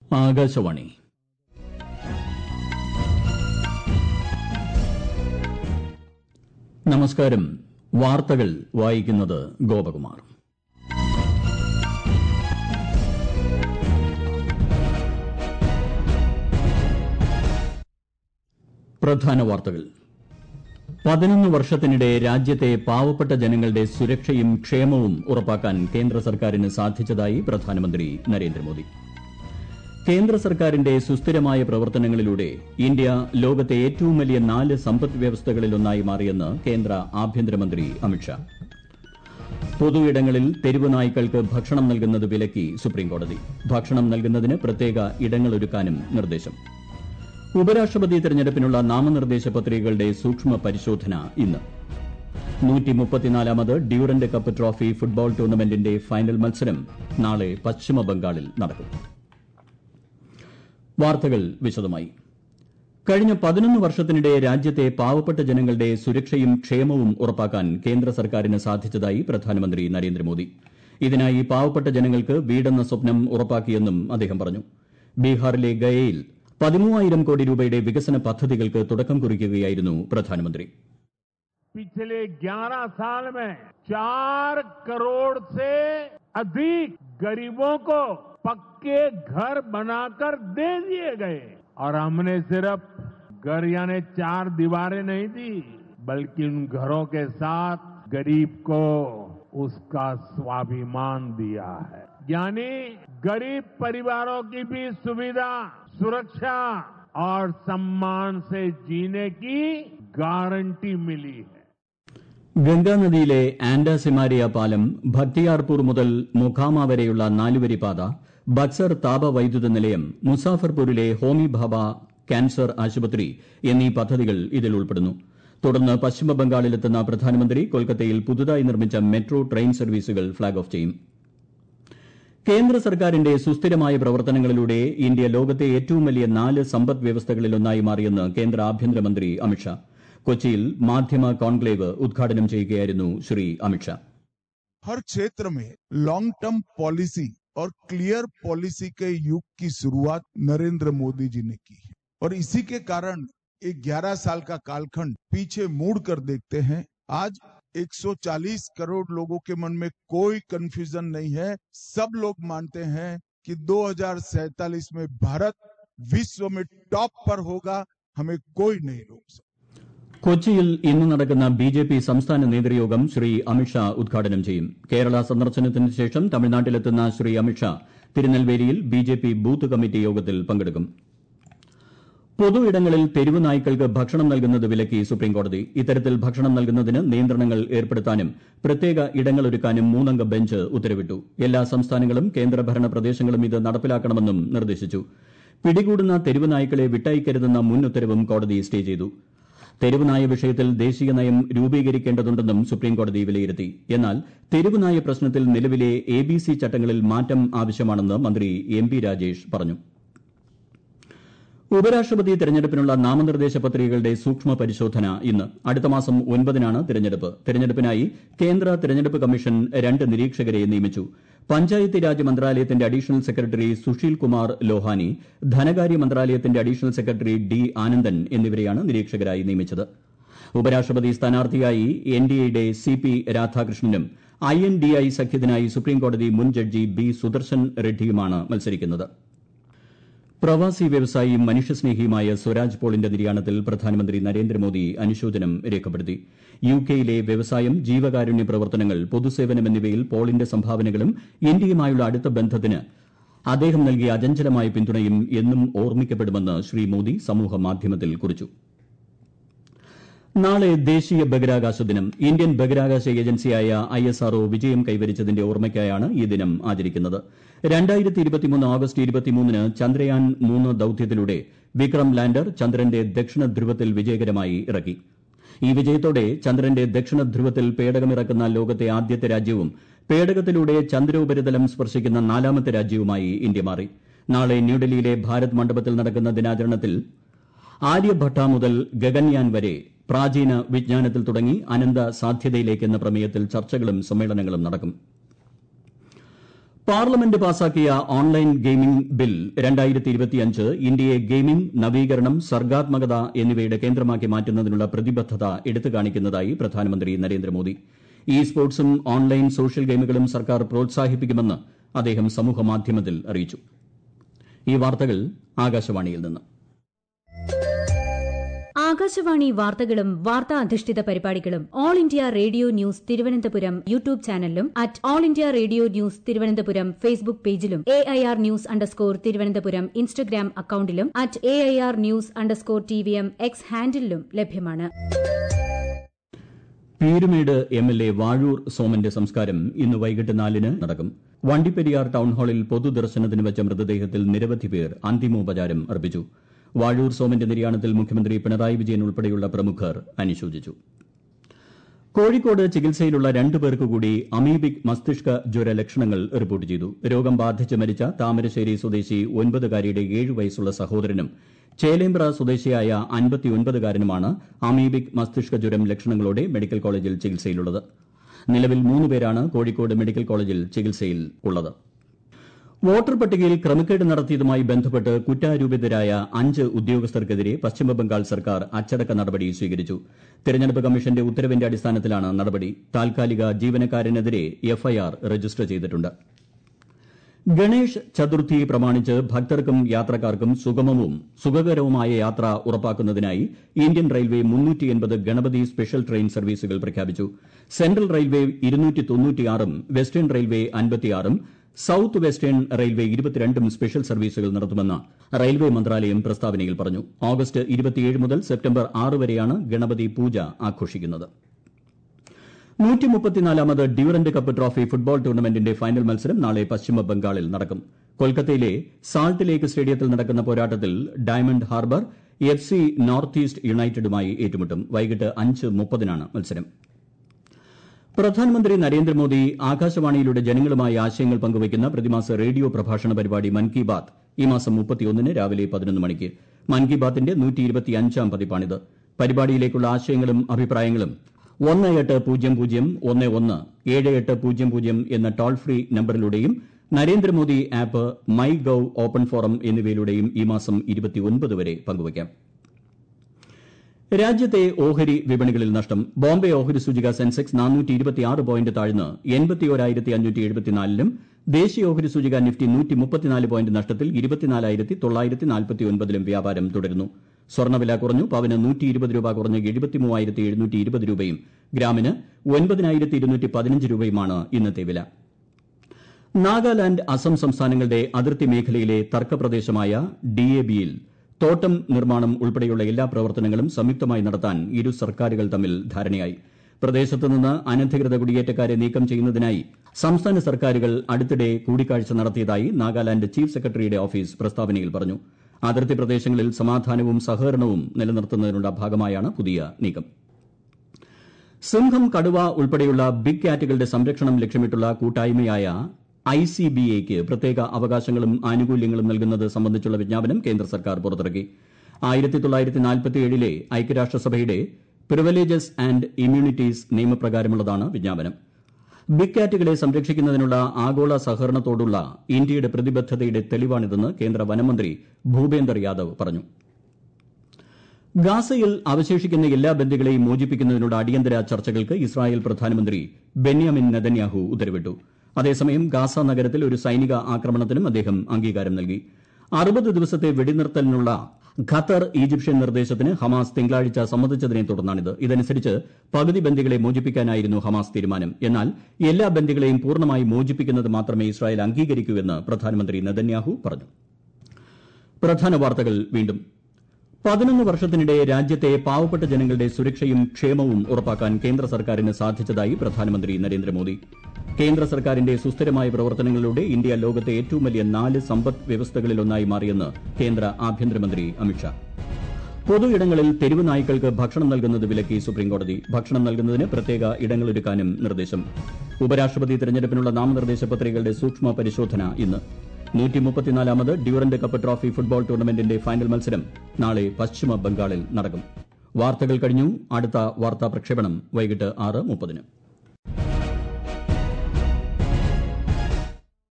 ആകാശവാണി നമസ്കാരം വാർത്തകൾ വായിക്കുന്നത് ഗോപകുമാർ പ്രധാന വാർത്തകൾ പതിനൊന്ന് വർഷത്തിനിടെ രാജ്യത്തെ പാവപ്പെട്ട ജനങ്ങളുടെ സുരക്ഷയും ക്ഷേമവും ഉറപ്പാക്കാൻ കേന്ദ്ര സർക്കാരിന് സാധിച്ചതായി പ്രധാനമന്ത്രി നരേന്ദ്രമോദി കേന്ദ്ര സർക്കാരിന്റെ സുസ്ഥിരമായ പ്രവർത്തനങ്ങളിലൂടെ ഇന്ത്യ ലോകത്തെ ഏറ്റവും വലിയ നാല് സമ്പദ് വ്യവസ്ഥകളിലൊന്നായി മാറിയെന്ന് കേന്ദ്ര ആഭ്യന്തരമന്ത്രി അമിത്ഷാ പൊതു ഇടങ്ങളിൽ തെരുവ് നായ്ക്കൾക്ക് ഭക്ഷണം നൽകുന്നത് വിലക്കി സുപ്രീംകോടതി ഭക്ഷണം നൽകുന്നതിന് പ്രത്യേക ഇടങ്ങളൊരുക്കാനും നിർദ്ദേശം ഉപരാഷ്ട്രപതി തെരഞ്ഞെടുപ്പിനുള്ള നാമനിർദ്ദേശ പത്രികകളുടെ സൂക്ഷ്മ പരിശോധന ഇന്ന് നൂറ്റിമുപ്പത്തിനാലാമത് ഡ്യൂറന്റ് കപ്പ് ട്രോഫി ഫുട്ബോൾ ടൂർണമെന്റിന്റെ ഫൈനൽ മത്സരം നാളെ പശ്ചിമബംഗാളിൽ നടക്കും വാർത്തകൾ വിശദമായി കഴിഞ്ഞ പതിനൊന്ന് വർഷത്തിനിടെ രാജ്യത്തെ പാവപ്പെട്ട ജനങ്ങളുടെ സുരക്ഷയും ക്ഷേമവും ഉറപ്പാക്കാൻ കേന്ദ്ര സർക്കാരിന് സാധിച്ചതായി പ്രധാനമന്ത്രി നരേന്ദ്രമോദി ഇതിനായി പാവപ്പെട്ട ജനങ്ങൾക്ക് വീടെന്ന സ്വപ്നം ഉറപ്പാക്കിയെന്നും അദ്ദേഹം പറഞ്ഞു ബീഹാറിലെ ഗയയിൽ പതിമൂവായിരം കോടി രൂപയുടെ വികസന പദ്ധതികൾക്ക് തുടക്കം കുറിക്കുകയായിരുന്നു പ്രധാനമന്ത്രി पिछले 11 साल में चार करोड़ से अधिक गरीबों को पक्के घर बनाकर दे दिए गए और हमने सिर्फ घर यानी चार दीवारें नहीं दी बल्कि उन घरों के साथ गरीब को उसका स्वाभिमान दिया है यानी गरीब परिवारों की भी सुविधा सुरक्षा और सम्मान से जीने की गारंटी मिली है ഗംഗാനദിയിലെ ആൻഡാസിമാരിയ പാലം ഭക്തിയാർപൂർ മുതൽ മൊഖാമ വരെയുള്ള നാലുവരി പാത ബക്സർ താപവൈദ്യുത നിലയം മുസാഫർപൂരിലെ ഹോമി ഭാഭ ക്യാൻസർ ആശുപത്രി എന്നീ പദ്ധതികൾ ഇതിൽ ഉൾപ്പെടുന്നു തുടർന്ന് പശ്ചിമബംഗാളിലെത്തുന്ന പ്രധാനമന്ത്രി കൊൽക്കത്തയിൽ പുതുതായി നിർമ്മിച്ച മെട്രോ ട്രെയിൻ സർവീസുകൾ ഫ്ളാഗ് ഓഫ് ചെയ്യും കേന്ദ്ര സർക്കാരിന്റെ സുസ്ഥിരമായ പ്രവർത്തനങ്ങളിലൂടെ ഇന്ത്യ ലോകത്തെ ഏറ്റവും വലിയ നാല് സമ്പദ് വ്യവസ്ഥകളിലൊന്നായി മാറിയെന്ന് കേന്ദ്ര ആഭ്യന്തരമന്ത്രി അമിത്ഷാ കൊച്ചിയിൽ മാധ്യമ കോൺക്ലേവ് ഉദ്ഘാടനം ചെയ്യുകയായിരുന്നു ശ്രീ അമിത്ഷാ हर क्षेत्र में लॉन्ग टर्म पॉलिसी और क्लियर पॉलिसी के युग की शुरुआत नरेंद्र मोदी जी ने की है और इसी के कारण एक 11 साल का कालखंड पीछे मुड़ कर देखते हैं आज 140 करोड़ लोगों के मन में कोई कंफ्यूजन नहीं है सब लोग मानते हैं कि दो में भारत विश्व में टॉप पर होगा हमें कोई नहीं रोक सकता കൊച്ചിയിൽ ഇന്ന് നടക്കുന്ന ബി ജെ പി സംസ്ഥാന നേതൃയോഗം ശ്രീ അമിത്ഷാ ഉദ്ഘാടനം ചെയ്യും കേരള സന്ദർശനത്തിന് ശേഷം തമിഴ്നാട്ടിലെത്തുന്ന ശ്രീ അമിത്ഷാ തിരുനെൽവേലിയിൽ B J P booth committee യോഗത്തിൽ പങ്കെടുക്കും പൊതു ഇടങ്ങളിൽ തെരുവ് നായ്ക്കൾക്ക് ഭക്ഷണം നൽകുന്നത് വിലക്കി സുപ്രീംകോടതി ഇത്തരത്തിൽ ഭക്ഷണം നൽകുന്നതിന് നിയന്ത്രണങ്ങൾ ഏർപ്പെടുത്താനും പ്രത്യേക ഇടങ്ങളൊരുക്കാനും മൂന്നംഗ ബെഞ്ച് ഉത്തരവിട്ടു എല്ലാ സംസ്ഥാനങ്ങളും കേന്ദ്രഭരണ പ്രദേശങ്ങളും ഇത് നടപ്പിലാക്കണമെന്നും നിർദ്ദേശിച്ചു പിടികൂടുന്ന തെരുവ് നായ്ക്കളെ വിട്ടയക്കരുതെന്ന മുൻ ഉത്തരവും കോടതി സ്റ്റേ ചെയ്തു തെരുവ് നായ വിഷയത്തിൽ ദേശീയ നയം രൂപീകരിക്കേണ്ടതുണ്ടെന്നും സുപ്രീംകോടതി വിലയിരുത്തി എന്നാൽ തെരുവ് നായ പ്രശ്നത്തിൽ നിലവിലെ എ ബി സി ചട്ടങ്ങളിൽ മാറ്റം ആവശ്യമാണെന്ന് മന്ത്രി എം പി രാജേഷ് പറഞ്ഞു ഉപരാഷ്ട്രപതി തെരഞ്ഞെടുപ്പിനുള്ള നാമനിർദ്ദേശ പത്രികകളുടെ സൂക്ഷ്മ പരിശോധന ഇന്ന് അടുത്ത മാസം ഒൻപതിനാണ് തെരഞ്ഞെടുപ്പ് തെരഞ്ഞെടുപ്പിനായി കേന്ദ്ര തെരഞ്ഞെടുപ്പ് കമ്മീഷൻ രണ്ട് നിരീക്ഷകരെ നിയമിച്ചു പഞ്ചായത്ത് രാജ് മന്ത്രാലയത്തിന്റെ അഡീഷണൽ സെക്രട്ടറി സുശീൽ കുമാർ ലോഹാനി ധനകാര്യ മന്ത്രാലയത്തിന്റെ അഡീഷണൽ സെക്രട്ടറി ഡി ആനന്ദൻ എന്നിവരെയാണ് നിരീക്ഷകരായി നിയമിച്ചത് ഉപരാഷ്ട്രപതി സ്ഥാനാർത്ഥിയായി എൻ ഡി എയുടെ സി പി രാധാകൃഷ്ണനും ഐ എൻ ഡി ഐ സഖ്യത്തിനായി സുപ്രീംകോടതി മുൻ ജഡ്ജി ബി സുദർശൻ റെഡ്ഡിയുമാണ് മത്സരിക്കുന്നത് പ്രവാസി വ്യവസായിയും മനുഷ്യസ്നേഹിയുമായ സ്വരാജ് പോളിന്റെ നിര്യാണത്തിൽ പ്രധാനമന്ത്രി നരേന്ദ്രമോദി അനുശോചനം രേഖപ്പെടുത്തി യു കെയിലെ വ്യവസായം ജീവകാരുണ്യ പ്രവർത്തനങ്ങൾ പൊതുസേവനം എന്നിവയിൽ പോളിന്റെ സംഭാവനകളും ഇന്ത്യയുമായുള്ള അടുത്ത ബന്ധത്തിന് അദ്ദേഹം നൽകിയ അചഞ്ചലമായ പിന്തുണയും എന്നും ഓർമ്മിക്കപ്പെടുമെന്ന് ശ്രീ മോദി സമൂഹമാധ്യമത്തിൽ കുറിച്ചു നാളെ ദേശീയ ബഹിരാകാശ ദിനം ഇന്ത്യൻ ബഹിരാകാശ ഏജൻസിയായ ഐ എസ് ആർഒ വിജയം കൈവരിച്ചതിന്റെ ഓർമ്മയ്ക്കായാണ് ഈ ദിനം ആചരിക്കുന്നത് ഓഗസ്റ്റ് ഇരുപത്തിമൂന്നിന് ചന്ദ്രയാൻ മൂന്ന് ദൌത്യത്തിലൂടെ വിക്രം ലാൻഡർ ചന്ദ്രന്റെ ദക്ഷിണ ധ്രുവത്തിൽ വിജയകരമായി ഇറക്കി ഈ വിജയത്തോടെ ചന്ദ്രന്റെ ദക്ഷിണ ധ്രുവത്തിൽ പേടകമിറക്കുന്ന ലോകത്തെ ആദ്യത്തെ രാജ്യവും പേടകത്തിലൂടെ ചന്ദ്രോപരിതലം സ്പർശിക്കുന്ന നാലാമത്തെ രാജ്യവുമായി ഇന്ത്യ മാറി നാളെ ന്യൂഡൽഹിയിലെ ഭാരത് മണ്ഡപത്തിൽ നടക്കുന്ന ദിനാചരണത്തിൽ ആര്യഭട്ട മുതൽ ഗഗൻയാൻ വരെ പ്രാചീന വിജ്ഞാനത്തിൽ തുടങ്ങി അനന്ത സാധ്യതയിലേക്ക് എന്ന പ്രമേയത്തിൽ ചർച്ചകളും സമ്മേളനങ്ങളും നടക്കും പാർലമെന്റ് പാസാക്കിയ ഓൺലൈൻ ഗെയിമിംഗ് ബിൽ ഇന്ത്യയെ ഗെയിമിംഗ് നവീകരണം സർഗ്ഗാത്മകത എന്നിവയുടെ കേന്ദ്രമാക്കി മാറ്റുന്നതിനുള്ള പ്രതിബദ്ധത എടുത്തു കാണിക്കുന്നതായി പ്രധാനമന്ത്രി നരേന്ദ്രമോദി ഇ സ്പോർട്സും ഓൺലൈൻ സോഷ്യൽ ഗെയിമുകളും സർക്കാർ പ്രോത്സാഹിപ്പിക്കുമെന്ന് അദ്ദേഹം സമൂഹമാധ്യമത്തിൽ അറിയിച്ചു ഈ വാർത്തകൾ ആകാശവാണിയിൽ നിന്ന് ആകാശവാണി വാർത്തകളും വാർത്താ അധിഷ്ഠിത പരിപാടികളും all India radio news Thiruvananthapuram YouTube ചാനലിലും at all India radio news Thiruvananthapuram Facebook പേജിലും A I R news underscore Thiruvananthapuram Instagram അക്കൌണ്ടിലും at A I R news underscore T V M X ഹാൻഡിലും ലഭ്യമാണ് Peermade M L A Vazhoor സോമന്റെ സംസ്കാരം ഇന്ന് വൈകിട്ട് നാലിന് നടക്കും വണ്ടിപ്പെരിയാർ ടൌൺഹാളിൽ പൊതുദർശനത്തിന് വെച്ച മൃതദേഹത്തിൽ നിരവധി പേർ അന്തിമോപചാരം അർപ്പിച്ചു വാഴൂർ സോമന്റെ നിര്യാണത്തിൽ മുഖ്യമന്ത്രി പിണറായി വിജയൻ ഉൾപ്പെടെയുള്ള പ്രമുഖർ അനുശോചിച്ചു കോഴിക്കോട് ചികിത്സയിലുള്ള രണ്ടു പേർക്ക് കൂടി അമീബിക് മസ്തിഷ്ക ജ്വര ലക്ഷണങ്ങൾ റിപ്പോർട്ട് ചെയ്തു രോഗം ബാധിച്ച് മരിച്ച താമരശ്ശേരി സ്വദേശി ഒൻപതുകാരിയുടെ ഏഴു വയസ്സുള്ള സഹോദരനും ചേലേമ്പ്ര സ്വദേശിയായ അൻപത്തിയൊൻപതുകാരനുമാണ് അമീബിക് മസ്തിഷ്ക ജ്വരം ലക്ഷണങ്ങളോടെ മെഡിക്കൽ കോളേജിൽ ചികിത്സയിലുള്ളത് നിലവിൽ മൂന്ന് പേരാണ് കോഴിക്കോട് മെഡിക്കൽ കോളേജിൽ ചികിത്സയിൽ ഉള്ളത് വോട്ടർ പട്ടികയിൽ ക്രമക്കേട് നടത്തിയതുമായി ബന്ധപ്പെട്ട് കുറ്റാരോപിതരായ അഞ്ച് ഉദ്യോഗസ്ഥർക്കെതിരെ പശ്ചിമബംഗാൾ സർക്കാർ അച്ചടക്ക നടപടി സ്വീകരിച്ചു തെരഞ്ഞെടുപ്പ് കമ്മീഷന്റെ ഉത്തരവിന്റെ അടിസ്ഥാനത്തിലാണ് നടപടി താൽക്കാലിക ജീവനക്കാരനെതിരെ എഫ്ഐആർ രജിസ്റ്റർ ചെയ്തിട്ടുണ്ട് ഗണേഷ് ചതുർത്ഥി പ്രമാണിച്ച് ഭക്തർക്കും യാത്രക്കാർക്കും സുഗമവും സുഖകരവുമായ യാത്ര ഉറപ്പാക്കുന്നതിനായി Indian railway Ganapati special train സർവീസുകൾ പ്രഖ്യാപിച്ചു സെൻട്രൽ റെയിൽവേ ഉം വെസ്റ്റേൺ റെയിൽവേ അൻപത്തിയാറും സൌത്ത് വെസ്റ്റേൺ റെയിൽവേ ഇരുപത്തിരണ്ടും സ്പെഷ്യൽ സർവീസുകൾ നടത്തുമെന്ന് റെയിൽവേ മന്ത്രാലയം പ്രസ്താവനയിൽ പറഞ്ഞു ഓഗസ്റ്റ് ഇരുപത്തിയേഴ് മുതൽ സെപ്റ്റംബർ ആറ് വരെയാണ് ഗണപതി പൂജ ആഘോഷിക്കുന്നത് നൂറ്റിമുപ്പത്തിനാലാമത് ഡ്യൂറന്റ് കപ്പ് ട്രോഫി ഫുട്ബോൾ ടൂർണമെന്റിന്റെ ഫൈനൽ മത്സരം നാളെ പശ്ചിമ ബംഗാളിൽ നടക്കും കൊൽക്കത്തയിലെ സാൾട്ട് ലേക്ക് സ്റ്റേഡിയത്തിൽ നടക്കുന്ന പോരാട്ടത്തിൽ Diamond Harbour F C North East യുണൈറ്റഡുമായി ഏറ്റുമുട്ടും വൈകിട്ട് അഞ്ച് മുപ്പതിനാണ് മത്സരം പ്രധാനമന്ത്രി നരേന്ദ്രമോദി ആകാശവാണിയിലൂടെ ജനങ്ങളുമായി ആശയങ്ങൾ പങ്കുവയ്ക്കുന്ന പ്രതിമാസ റേഡിയോ പ്രഭാഷണ പരിപാടി മൻ കി ബാത് ഈ മാസം മുപ്പത്തിയൊന്നിന് രാവിലെ പതിനൊന്ന് മണിക്ക് മൻ കി ബാത്തിന്റെ നൂറ്റിയിരുപത്തിയഞ്ചാം പതിപ്പാണിത് പരിപാടിയിലേക്കുള്ള ആശയങ്ങളും അഭിപ്രായങ്ങളും ഒന്ന് എട്ട് പൂജ്യം പൂജ്യം ഒന്ന് ഒന്ന് ഏഴ് എട്ട് പൂജ്യം പൂജ്യം എന്ന ടോൾ ഫ്രീ നമ്പറിലൂടെയും Narendra Modi app my gov open forum എന്നിവയിലൂടെയും ഈ മാസം ഇരുപത്തിയൊൻപത് വരെ പങ്കുവയ്ക്കാം രാജ്യത്തെ ഓഹരി വിപണികളിൽ നഷ്ടം ബോംബെ ഓഹരി സൂചിക സെൻസെക്സ് നാനൂറ്റി ഇരുപത്തിയാറ് പോയിന്റ് താഴ്ന്ന് എൺപത്തിയോരായിരത്തി അഞ്ഞൂറ്റി എഴുപത്തിനാലിലും ദേശീയ ഓഹരി സൂചിക നിഫ്റ്റി നൂറ്റി മുപ്പത്തിനാല് പോയിന്റ് നഷ്ടത്തിൽ ഇരുപത്തിനാലായിരത്തി തൊള്ളായിരത്തി നാൽപ്പത്തി ഒൻപതിലും വ്യാപാരം തുടരുന്നു സ്വർണ്ണവില കുറഞ്ഞു പവന് നൂറ്റി ഇരുപത് രൂപ കുറഞ്ഞ് എഴുപത്തി മൂവായിരത്തി എഴുന്നൂറ്റി ഇരുപത് രൂപയും ഗ്രാമിന് ഒൻപതിനായിരത്തി ഇരുന്നൂറ്റി പതിനഞ്ച് രൂപയുമാണ് ഇന്നത്തെ വില നാഗാലാന്റ് അസം സംസ്ഥാനങ്ങളുടെ അതിർത്തി മേഖലയിലെ തർക്കപ്രദേശമായ ഡിഎബിയിൽ തോട്ടം നിർമ്മാണം ഉൾപ്പെടെയുള്ള എല്ലാ പ്രവർത്തനങ്ങളും സംയുക്തമായി നടത്താൻ ഇരു സർക്കാരുകൾ തമ്മിൽ ധാരണയായി പ്രദേശത്ത് നിന്ന് അനധികൃത കുടിയേറ്റക്കാരെ നീക്കം ചെയ്യുന്നതിനായി സംസ്ഥാന സർക്കാരുകൾ അടുത്തിടെ കൂടിക്കാഴ്ച നടത്തിയതായി നാഗാലാന്റ് ചീഫ് സെക്രട്ടറിയുടെ ഓഫീസ് പ്രസ്താവനയിൽ പറഞ്ഞു അതിർത്തി പ്രദേശങ്ങളിൽ സമാധാനവും സഹകരണവും നിലനിർത്തുന്നതിനുള്ള ഭാഗമായാണ് പുതിയ നീക്കം സിംഹം കടുവ ഉൾപ്പെടെയുള്ള ബിഗ് കാറ്റുകളുടെ സംരക്ഷണം ലക്ഷ്യമിട്ടുള്ള കൂട്ടായ്മയായ ഐ സി ബി എക്ക് പ്രത്യേക അവകാശങ്ങളും ആനുകൂല്യങ്ങളും നൽകുന്നത് സംബന്ധിച്ചുള്ള വിജ്ഞാപനം കേന്ദ്ര സർക്കാർ പുറത്തിറക്കി ആയിരത്തി തൊള്ളായിരത്തി നാൽപ്പത്തിയേഴിലെ ഐക്യരാഷ്ട്രസഭയുടെ പ്രിവലേജസ് ആൻഡ് ഇമ്മ്യൂണിറ്റീസ് നിയമപ്രകാരമുള്ളതാണ് വിജ്ഞാപനം ബിഗ് കാറ്റുകളെ സംരക്ഷിക്കുന്നതിനുള്ള ആഗോള സഹകരണത്തോടുള്ള ഇന്ത്യയുടെ പ്രതിബദ്ധതയുടെ തെളിവാണിതെന്ന് കേന്ദ്ര വനമന്ത്രി ഭൂപേന്ദർ യാദവ് പറഞ്ഞു ഗാസയിൽ അവശേഷിക്കുന്ന എല്ലാ ബന്ദികളെയും മോചിപ്പിക്കുന്നതിനുള്ള അടിയന്തര ചർച്ചകൾക്ക് ഇസ്രായേൽ പ്രധാനമന്ത്രി ബെന്യാമിൻ നെതന്യാഹു ഉത്തരവിട്ടു അതേസമയം ഗാസ നഗരത്തിൽ ഒരു സൈനിക ആക്രമണത്തിനും അദ്ദേഹം അംഗീകാരം നൽകി അറുപത് ദിവസത്തെ വെടിനിർത്തലിനുള്ള ഖത്തർ ഈജിപ്ഷ്യൻ നിർദ്ദേശത്തിന് ഹമാസ് തിങ്കളാഴ്ച സമ്മതിച്ചതിനെ തുടർന്നാണിത് ഇതനുസരിച്ച് പകുതി ബന്ദികളെ മോചിപ്പിക്കാനായിരുന്നു ഹമാസ് തീരുമാനം എന്നാൽ എല്ലാ ബന്ദികളെയും പൂർണ്ണമായി മോചിപ്പിക്കുന്നത് മാത്രമേ ഇസ്രായേൽ അംഗീകരിക്കൂ എന്ന് പ്രധാനമന്ത്രി നെതന്യാഹു പറഞ്ഞു പ്രധാന വാർത്തകൾ വീണ്ടും പതിനൊന്ന് വർഷത്തിനിടെ രാജ്യത്തെ പാവപ്പെട്ട ജനങ്ങളുടെ സുരക്ഷയും ക്ഷേമവും ഉറപ്പാക്കാൻ കേന്ദ്ര സർക്കാരിന് സാധിച്ചതായി പ്രധാനമന്ത്രി നരേന്ദ്രമോദി കേന്ദ്ര സർക്കാരിന്റെ സുസ്ഥിരമായ പ്രവർത്തനങ്ങളിലൂടെ ഇന്ത്യ ലോകത്തെ ഏറ്റവും വലിയ നാല് സമ്പദ് വ്യവസ്ഥകളിലൊന്നായി മാറിയെന്ന് കേന്ദ്ര ആഭ്യന്തരമന്ത്രി അമിത്ഷാ പൊതു ഇടങ്ങളിൽ തെരുവ് നായ്ക്കൾക്ക് ഭക്ഷണം നൽകുന്നത് വിലക്കി സുപ്രീംകോടതി ഭക്ഷണം നൽകുന്നതിന് പ്രത്യേക ഇടങ്ങളൊരുക്കാനും നിർദ്ദേശം ഉപരാഷ്ട്രപതി തെരഞ്ഞെടുപ്പിനുള്ള നാമനിർദ്ദേശ പത്രികകളുടെ സൂക്ഷ്മ പരിശോധന ഇന്ന് നൂറ്റിമുപ്പത്തിനാലാമത് ഡ്യൂറന്റ് കപ്പ് ട്രോഫി ഫുട്ബോൾ ടൂർണമെന്റിന്റെ ഫൈനൽ മത്സരം നാളെ പശ്ചിമ ബംഗാളിൽ നടക്കും വാർത്തകൾ കഴിഞ്ഞു അടുത്ത വാർത്താ പ്രക്ഷേപണം വൈകിട്ട് ആറ് മുപ്പതിന്